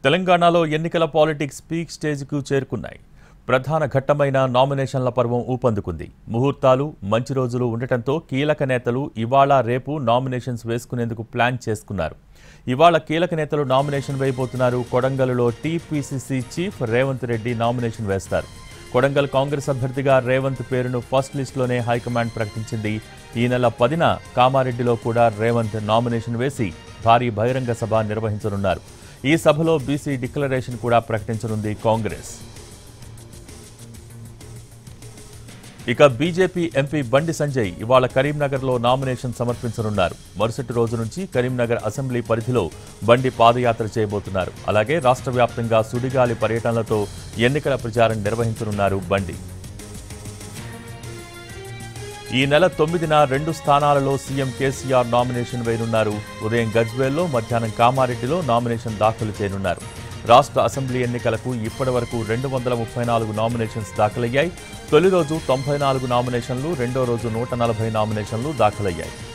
తెలంగాణలో ఎన్నికల politics peak స్టేజ్కు చేరుకున్నాయి ప్రధాన ఘట్టమైన నామినేషన్ల పర్వం ఊపందుకుంది ముహూర్తాలు మంచి రోజులు ఉండటంతో కీలక నేతలు ఇవాళ రేపు నామినేషన్స్ వేసుకునేందుకు ప్లాన్ చేసుకున్నారు ఇవాళ కీలక నేతలు నామినేషన్ వేయబోతున్నారు కొడంగల్లో TPCC chief Revanth Reddy nomination వేస్తారు కొడంగల్ కాంగ్రెస్ అభ్యర్థిగా రేవంత్ పేరును ఫస్ట్ లిస్టులోనే హైకమాండ్ ప్రకటించింది ఈ నెల పదిన కామారెడ్డిలో కూడా రేవంత్ నామినేషన్ వేసి భారీ బహిరంగ సభ నిర్వహించనున్నారు ఈ సభలో బీసీ డిక్లరేషన్ కూడా ప్రకటించనుంది కాంగ్రెస్ ఇక బీజేపీ ఎంపీ బండి సంజయ్ ఇవాళ కరీంనగర్లో నామినేషన్ సమర్పించనున్నారు మరుసటి రోజు నుంచి కరీంనగర్ అసెంబ్లీ పరిధిలో బండి పాదయాత్ర చేయబోతున్నారు అలాగే రాష్ట్ర వ్యాప్తంగా సుడిగాలి పర్యటనలతో ఎన్నికల ప్రచారం నిర్వహించనున్నారు బండి ఈ నెల తొమ్మిదిన రెండు స్థానాలలో సీఎం కేసీఆర్ నామినేషన్ వేయనున్నారు ఉదయం గజ్వేల్లో మధ్యాహ్నం కామారెడ్డిలో నామినేషన్ దాఖలు చేయనున్నారు రాష్ట్ర అసెంబ్లీ ఎన్నికలకు ఇప్పటి వరకు రెండు వందల ముప్పై నాలుగు నామినేషన్స్ దాఖలయ్యాయి తొలి రోజు తొంభై నాలుగు నామినేషన్లు రెండో రోజు నూట నలభై నామినేషన్లు దాఖలయ్యాయి